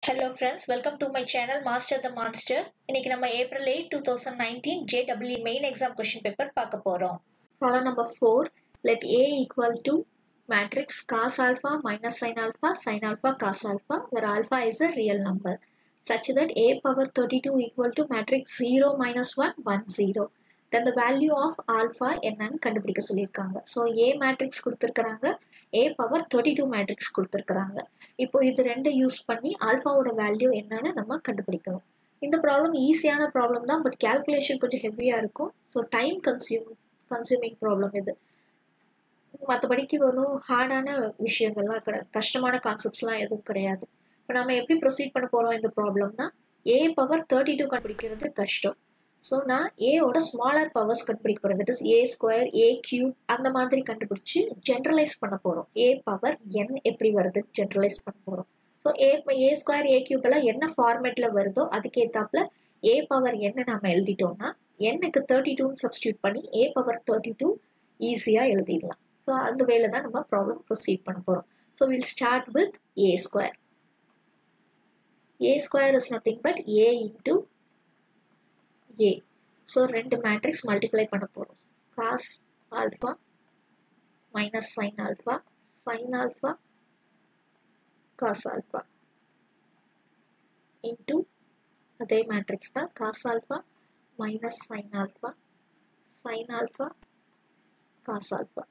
Hello friends welcome to my channel master the monster இன்னைக்கு நம்ம April eight two thousand nineteen JW main exam question paper பார்க்க போகிறோம் problem number four let A equal to matrix cos alpha minus sin alpha sin alpha cos alpha where alpha is a real number such that a power 32 equal to matrix 0 minus 1 1 0 then the value of alpha என்னன்னு கண்டுபிடிக்க சொல்லியிருக்காங்க so A matrix கொடுத்துருக்குறாங்க A power thirty two matrix கொடுத்துருக்குறாங்க இப்போ இது ரெண்டை use பண்ணி ஆல்ஃபாவோட value என்னன்னு நம்ம கண்டுபிடிக்கணும் இந்த ப்ராப்ளம் ஈஸியான ப்ராப்ளம் தான் பட் கேல்குலேஷன் கொஞ்சம் ஹெவியாக இருக்கும் so time consume consuming problem இது மற்றபடிக்கு ஒன்றும் ஹார்டான விஷயங்கள்லாம் கிடையாது கஷ்டமான கான்செப்ட்ஸ்லாம் எதுவும் கிடையாது இப்போ நம்ம எப்படி ப்ரொசீட் பண்ண போகிறோம் இந்த ப்ராப்ளம்னா ஏ பவர் தேர்ட்டி டூ கண்டுபிடிக்கிறது கஷ்டம் ஸோ நான் ஏவோட ஸ்மாலர் பவர்ஸ் கண்டுபிடிக்க போகிறேன் that is A square A cube அந்த மாதிரி கண்டுபிடிச்சி ஜென்ரலைஸ் பண்ண போகிறோம் ஏ பவர் என் எப்படி வருதுன்னு ஜென்ரலைஸ் பண்ண போகிறோம் so A A square A cube எல்லாம் என்ன ஃபார்மேட்டில் வருதோ அதுக்கேற்றாப்புல ஏ பவர் என்ன நம்ம எழுதிட்டோம்னா என்னுக்கு தேர்ட்டி டூன்னு சப்ஸ்டியூட் பண்ணி ஏ பவர் தேர்ட்டி டூ ஈஸியாக எழுதிடலாம் ஸோ அந்த வேலை தான் நம்ம ப்ராப்ளம் ப்ரொசீட் பண்ண போகிறோம் so will start with A square A square is nothing but A into A so ரெண்டு மேட்ரிக்ஸ் மல்டிப்ளை பண்ண போகிறோம் cos alpha minus sin alpha sin alpha cos alpha into அதே மேட்ரிக்ஸ் தான் cos alpha minus sin alpha sin alpha cos alpha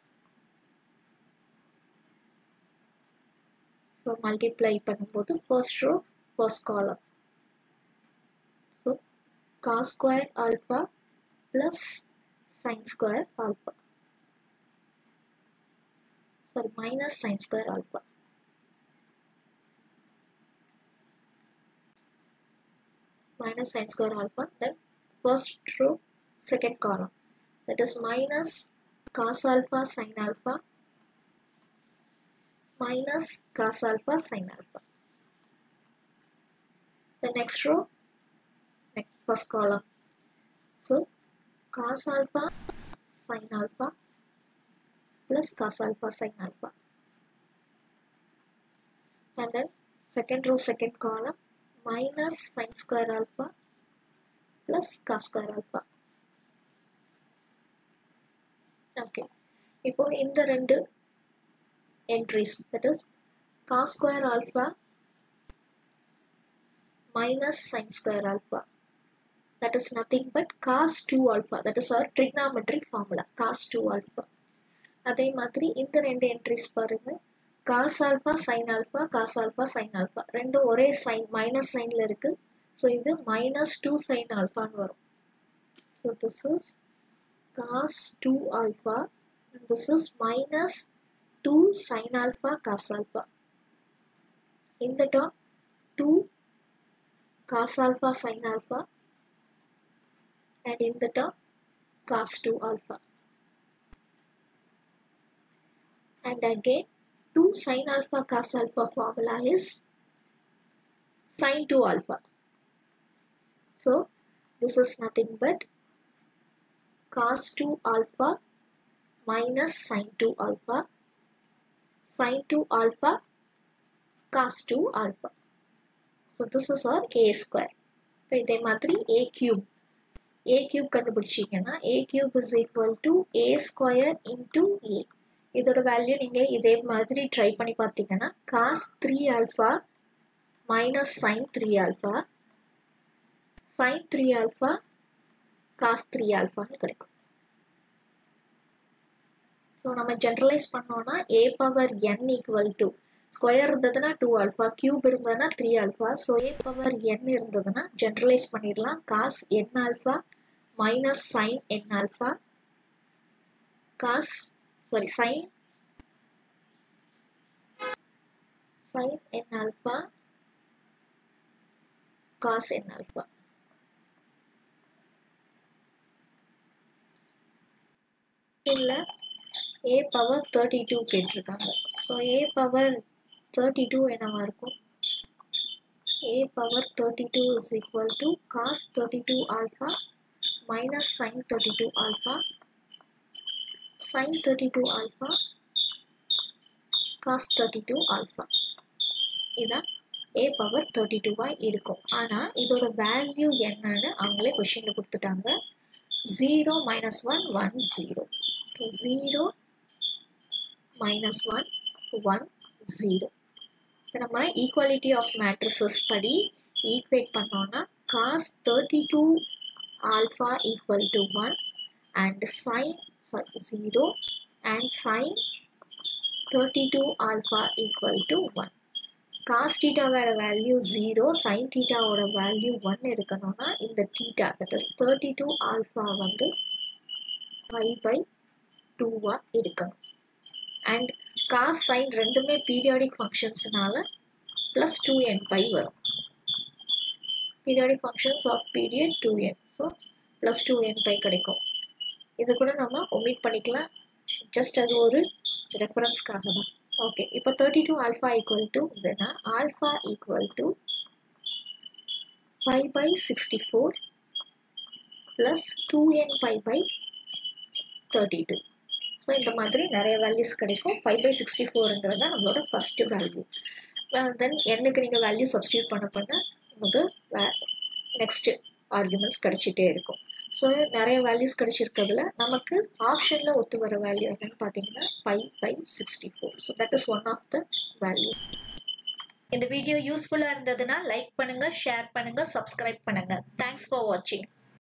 so multiply பண்ணும்போது first row first column so cos square alpha plus sin square alpha. Sorry, minus sin square alpha. Minus sin square alpha. Then first row, second column. That is minus cos alpha sin alpha minus cos alpha sin alpha. The next row, next first column. So cos alpha sin alpha plus cos alpha sin alpha. And then second row second column minus sin square alpha plus cos square alpha. Okay. இப்போ இந்த ரெண்டு entries that is cos square alpha minus sin square alpha that is nothing but cos 2 alpha that is our trigonometric formula cos 2 alpha அதே மாதிரி இந்த ரெண்டு entries பாருங்க cos alpha sin alpha cos alpha sin alpha ரெண்டும் ஒரே sign minus சைனில் இருக்கு so இது minus two sin ஆல்ஃபான்னு வரும் so this is cos two alpha this is minus two sin alpha cos alpha இந்த term two cos alpha sin alpha and in the term cos 2 alpha and again 2 sin alpha cos alpha formula is sin 2 alpha so this is nothing but cos 2 alpha minus sin 2 alpha sin 2 alpha cos 2 alpha so this is our A square இப்போ இதே மாதிரி A cube A cube கண்டுபிடிச்சிங்கன்னா A cube is equal to A square into A இதோட value நீங்கள் இதே மாதிரி try பண்ணி பார்த்தீங்கன்னா cos three alpha minus sin three alpha sin three alpha cos three ஆல்ஃபான்னு கிடைக்கும் ஸோ நம்ம ஜென்ரலைஸ் பண்ணோம்னா A power N equal to square இருந்ததுன்னா டூ ஆல்ஃபா கியூப் இருந்ததுன்னா three alpha so A power என் இருந்ததுன்னா ஜென்ரலைஸ் பண்ணிடலாம் cos N alpha minus sin N alpha cos sorry sin sin N alpha cos N alpha இல்லை A power thirty two கேட்டிருக்காங்க so A power thirty two என்னவா இருக்கும் a power 32 is equal to cos 32 alpha minus sin 32 alpha sin 32 alpha cos 32 alpha இதான் ஏ power thirty டூவாக இருக்கும் ஆனால் இதோட value என்னன்னு அவங்களே கொஷினில் கொடுத்துட்டாங்க zero minus one one zero okay zero minus one one zero இப்போ நம்ம ஈக்குவாலிட்டி ஆஃப் மேட்ரிசஸ் படி ஈக்குவேட் பண்ணோன்னா cos thirty two alpha equal to one and sin sorry zero and sin thirty two alpha equal to one cos டீட்டாவோட value zero sin டீட்டாவோட value one எடுக்கணும்னா இந்த theta that is thirty two alpha வந்து five pi டூவாக இருக்கணும் and cos sin ரெண்டுமே periodic ஃபங்க்ஷன்ஸ்னால plus two N pi வரும் periodic functions of period two N so plus two N pi கிடைக்கும் இது கூட நம்ம ஒமிட் பண்ணிக்கலாம் ஜஸ்ட் அது ஒரு ரெஃபரன்ஸ்க்காக தான் ஓகே இப்போ thirty two alpha equal to இதுனா alpha equal to five pi sixty four plus two N five pi thirty two so இந்த மாதிரி நிறைய வேல்யூஸ் கிடைக்கும் ஃபைவ் பை சிக்ஸ்டி ஃபோர்ன்றது தான் நம்மளோட ஃபஸ்ட்டு வேல்யூ தென் என்னுக்கு நீங்கள் வேல்யூ சப்ஸ்டியூட் பண்ண பண்ண நமக்கு நெக்ஸ்ட்டு ஆர்குமெண்ட்ஸ் கிடைச்சிட்டே இருக்கும் ஸோ நிறைய வேல்யூஸ் கிடைச்சிருக்கிறதுல நமக்கு ஆப்ஷனில் ஒத்து வர வேல்யூ என்னன்னு பார்த்தீங்கன்னா five pi sixty four so that is one of the value இந்த வீடியோ யூஸ்ஃபுல்லாக இருந்ததுன்னா லைக் பண்ணுங்கள் ஷேர் பண்ணுங்கள் சப்ஸ்கிரைப் பண்ணுங்கள் தேங்க்ஸ் ஃபார் வாட்சிங்